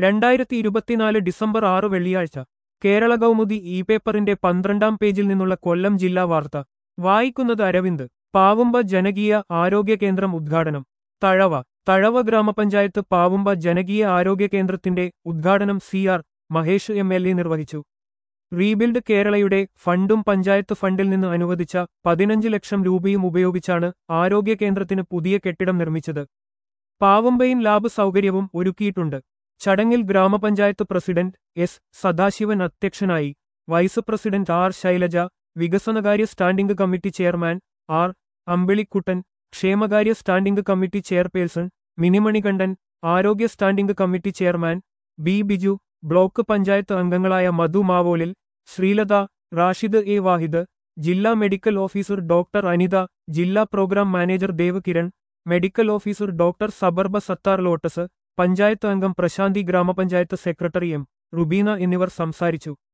രണ്ടായിരത്തി ഇരുപത്തിനാല് ഡിസംബർ ആറ് വെള്ളിയാഴ്ച കേരള കൗമുദി ഇ പേപ്പറിന്റെ പന്ത്രണ്ടാം പേജിൽ നിന്നുള്ള കൊല്ലം ജില്ലാ വാർത്ത വായിക്കുന്നത് അരവിന്ദ് പാവുമ്പ ജനകീയ ആരോഗ്യ കേന്ദ്രം ഉദ്ഘാടനം തഴവ തഴവ ഗ്രാമപഞ്ചായത്ത് പാവുമ്പ ജനകീയ ആരോഗ്യ കേന്ദ്രത്തിന്റെ ഉദ്ഘാടനം C R Mahesh M L A നിർവഹിച്ചു റീബിൽഡ് കേരളയുടെ ഫണ്ടും പഞ്ചായത്ത് ഫണ്ടിൽ നിന്ന് അനുവദിച്ച പതിനഞ്ച് ലക്ഷം രൂപയും ഉപയോഗിച്ചാണ് ആരോഗ്യ കേന്ദ്രത്തിന് പുതിയ കെട്ടിടം നിർമ്മിച്ചത് പാവുമ്പയിൻ ലാബ് സൗകര്യവും ഒരുക്കിയിട്ടുണ്ട് ചടങ്ങിൽ ഗ്രാമപഞ്ചായത്ത് പ്രസിഡന്റ് എസ് സദാശിവൻ അധ്യക്ഷനായി വൈസ് പ്രസിഡന്റ് ആർ ശൈലജ വികസനകാര്യ standing committee chairman R Ambilikuttan ക്ഷേമകാര്യ സ്റ്റാൻഡിംഗ് കമ്മിറ്റി ചെയർപേഴ്സൺ മിനിമണികണ്ഠൻ ആരോഗ്യ standing committee chairman B Biju block panchayat അംഗങ്ങളായ മധു മാവോലിൽ ശ്രീലത റാഷിദ് എ വാഹിദ് ജില്ലാ മെഡിക്കൽ ഓഫീസർ ഡോക്ടർ അനിത ജില്ലാ programme manager Dev Kiran medical officer doctor Sabarba Sathar Lotus panchayat അംഗം പ്രശാന്തി ഗ്രാമപഞ്ചായത്ത് സെക്രട്ടറി എം റുബീന എന്നിവർ സംസാരിച്ചു